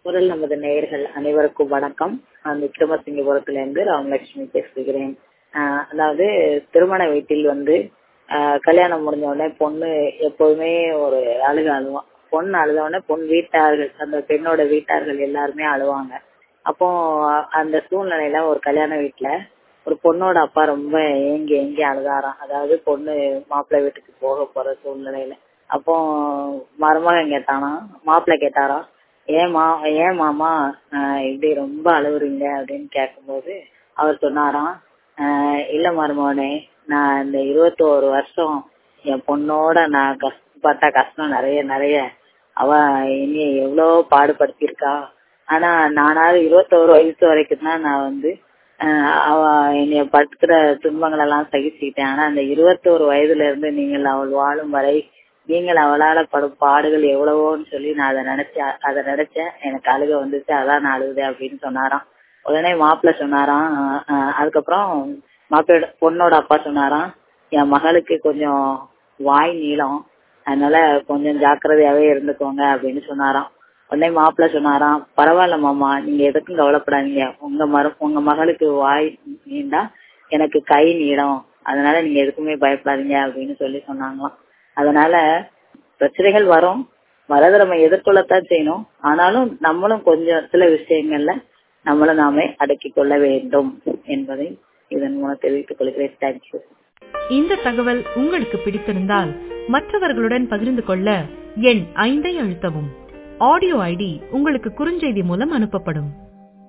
குரல் நமது நேயர்கள் அனைவருக்கும் வணக்கம் நான் விக்ரமசிங்கபுரத்திலிருந்து ராமலட்சுமி பேசுகிறேன் ஆஹ் அதாவது திருமண வீட்டில் வந்து ஆஹ் கல்யாணம் முடிஞ்ச உடனே பொண்ணு எப்போதுமே ஒரு அழுக அழுவான் பொண்ணு அழுத உடனே பொண்ணு வீட்டார்கள் அந்த பெண்ணோட வீட்டார்கள் எல்லாருமே அழுவாங்க அப்போ அந்த சூழ்நிலையில ஒரு கல்யாண வீட்டுல ஒரு பொண்ணோட அப்பா ரொம்ப ஏங்கி ஏங்கி அழுதாராம் அதாவது பொண்ணு மாப்பிள்ளை வீட்டுக்கு போக போற சூழ்நிலையில அப்போ மருமகன் கேட்டானா மாப்பிள்ளை கேட்டாராம் ஏன் மா ஏன் மாமா ஆஹ் இப்படி ரொம்ப அழுவுறீங்க அப்படின்னு கேட்கும்போது அவர் சொன்னாராம் ஆஹ் இல்ல மருமகனே நான் இந்த இருபத்தோரு வருஷம் என் பொண்ணோட நான் கஷ்டப்பட்ட கஷ்டம் நிறைய நிறைய அவ இனி எவ்வளவு பாடுபடுத்திருக்கா ஆனா நானாவது இருபத்தோரு வயசு வரைக்கும் தான் நான் வந்து ஆஹ் அவ என்னைய படுத்துற துன்பங்கள் எல்லாம் சகிச்சுக்கிட்டேன் ஆனா அந்த இருபத்தோரு வயதுல இருந்து நீங்கள் அவள் வாழும் வரை நீங்கள் அவளால படும் பாடுகள் எவ்வளவோன்னு சொல்லி நான் அதை நினைச்சேன் அதை நினைச்சேன் எனக்கு அழுக வந்துச்சு அதான் நான் அழுகுதேன் அப்படின்னு சொன்னாராம் உடனே மாப்பிள்ள சொன்னாராம் அதுக்கப்புறம் மாப்பிள்ளோட பொண்ணோட அப்பா சொன்னாராம் என் மகளுக்கு கொஞ்சம் வாய் நீளம் அதனால கொஞ்சம் ஜாக்கிரதையாவே இருந்துக்கோங்க அப்படின்னு சொன்னாராம் உடனே மாப்பிள்ள சொன்னாராம் பரவாயில்ல மாமா நீங்க எதுக்கும் கவலைப்படாதீங்க உங்க மரு உங்க மகளுக்கு வாய் நீண்டா எனக்கு கை நீளம் அதனால நீங்க எதுக்குமே பயப்படாதீங்க அப்படின்னு சொல்லி சொன்னாங்களாம் அதனால பிரச்சனைகள் வரும் வரதை நம்ம எதிர்கொள்ளத்தான் செய்யணும் ஆனாலும் நம்மளும் கொஞ்சம் சில விஷயங்கள்ல நம்மள நாமே அடக்கிக் கொள்ள வேண்டும் என்பதை இதன் மூலம் தெரிவித்துக் கொள்கிறேன் தேங்க்யூ இந்த தகவல் உங்களுக்கு பிடித்திருந்தால் மற்றவர்களுடன் பகிர்ந்து கொள்ள எண் ஐந்தை அழுத்தவும் ஆடியோ ஐடி உங்களுக்கு குறுஞ்செய்தி மூலம் அனுப்பப்படும்